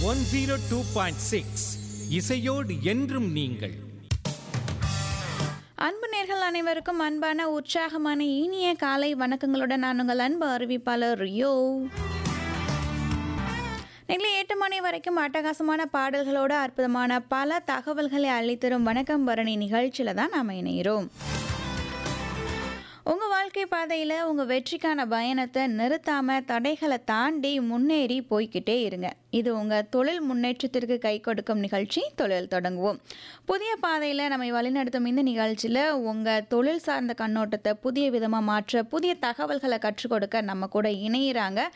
one zero two point six இசையோடு என்றும் நீங்கள் அன்பு நேர்கள் அனைவருக்கும் அன்பான உற்சாகமான இனிய காலை வணக்கங்களுடன் நான் உங்கள் அன்பு அறிவிப்பாளர் ரியோ நெகிழி எட்டு மணி வரைக்கும் அட்டகாசமான பாடல்களோட அற்புதமான பல தகவல்களை அள்ளித்தரும் வணக்கம் பரணி நிகழ்ச்சியில் தான் நாம் இணைகிறோம் உங்கள் வாழ்க்கை பாதையில் உங்கள் வெற்றிக்கான பயணத்தை நிறுத்தாமல் தடைகளை தாண்டி முன்னேறி போய்க்கிட்டே இருங்க இது உங்கள் தொழில் முன்னேற்றத்திற்கு கை கொடுக்கும் நிகழ்ச்சி தொழில் தொடங்குவோம் புதிய பாதையில் நம்மை வழிநடத்தும் இந்த நிகழ்ச்சியில் உங்கள் தொழில் சார்ந்த கண்ணோட்டத்தை புதிய விதமாக மாற்ற புதிய தகவல்களை கற்றுக் கொடுக்க நம்ம கூட இணையிறாங்க